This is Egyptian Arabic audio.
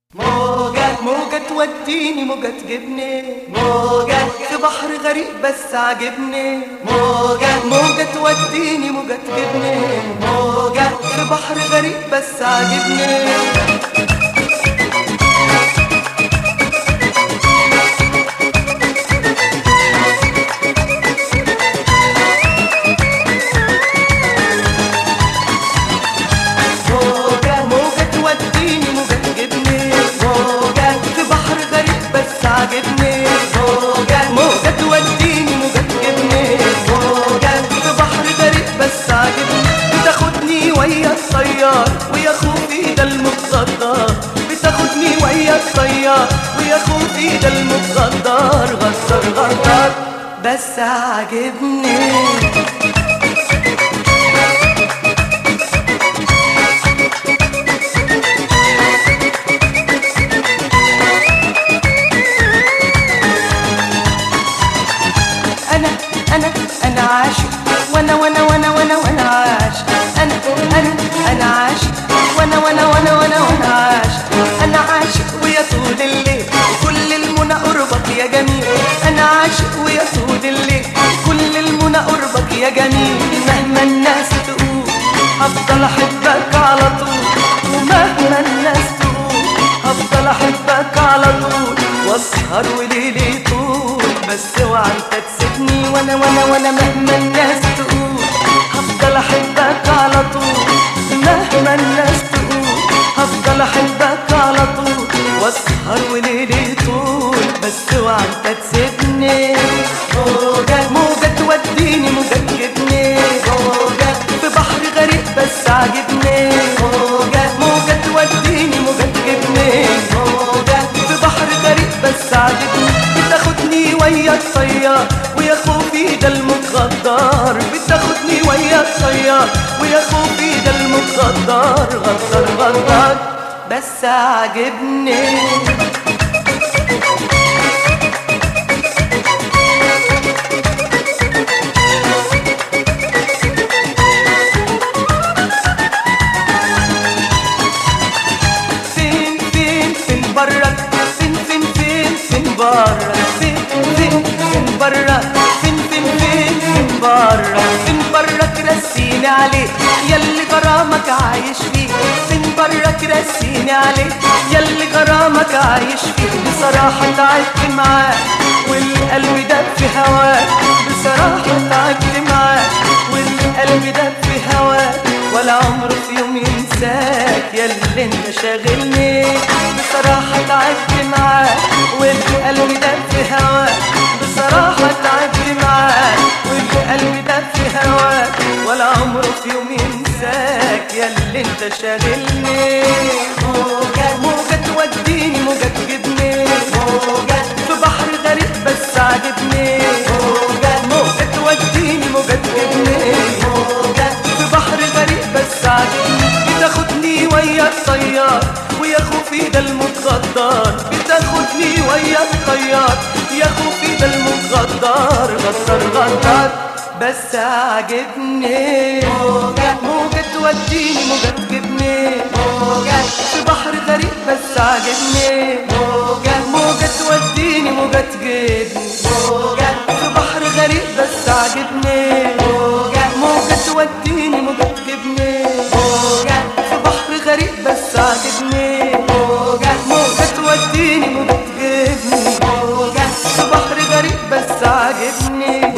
موجة موجة توديني موجة تجيبني موجة في بحر غريق بس عاجبني موجة موجة توديني موجة تجيبني موجة في بحر غريق بس عاجبني موجة موجة توديني موجة تجيبني موجة في بحر غريب بس عاجبني موجة موجة توديني موجة تجيبني موجة في بحر غريب بس عاجبني بتاخدني ويا الطيار ويا خوفي ده المتصدر بتاخدني ويا الطيار ويا خوفي ده المتصدر غدر غدر بس عاجبني انا انا انا عاشق وانا وانا وانا وانا وانا عاشق انا انا انا عاشق وانا وانا وانا وانا وانا عاشق انا عاشق ويا طول الليل كل المنى قربك يا جميل انا عاشق ويا طول الليل كل المنى قربك يا جميل مهما الناس تقول هفضل احبك على طول ومهما الناس تقول هفضل احبك على طول واسهر وليلي طول بس اوعى انت تسيبني وانا وانا وانا مهما الناس تقول هفضل احبك على طول مهما الناس تقول هفضل احبك على طول واسهر وليلي طول بس اوعى انت تسيبني موجة موجة توديني موجة تجيبني موجة في بحر غريب بس عاجبني موجة موجة توديني موجة تجيبني موجة في بحر غريب بس عاجبني بتاخدني ويا الطيار ويا خوفي ده المتغدر بتاخدني ويا الطيار ويا خوفي ده المتغدر غدر غدر بس عاجبني فين فين فين برك فين فين فين فين برك فين فين فين برك فين فين فين فين برك فين برك رسيني عليه ياللي غرامك عايش فيه فين برك رسيني عليه ياللي غرامك عايش فيه بصراحة تعبت معاك والقلب دب في هواك بصراحة تعبت معاك والقلب دب في هواك ولا عمره في يوم ينساك ياللي انت شاغلني بصراحة تعبت معاك والقلب دب في هواك بصراحة تعبت معاك والقلب دب في هواك ولا عمره في يوم ينساك ياللي انت شاغلني موجة موجة توديني موجة تجيبني موجة في بحر غريب بس عاجبني موجة موجة توديني موجة تجيبني موجة في بحر غريب بس عاجبني بتاخدني ويا الطيار ويا خوفي ده المتغدر بتاخدني ويا الطيار يا خوفي ده المتغدر غدر غدر بس عاجبني موجة موجة توديني موجة تجيبني موجة في بحر غريب بس عاجبني موجة موجة توديني موجة تجيبني موجة في بحر غريب بس عاجبني موجة موجة توديني موجة تجيبني موجة في بحر غريب بس عاجبني موجة موجة توديني موجة تجيبني موجة في بحر غريب بس عاجبني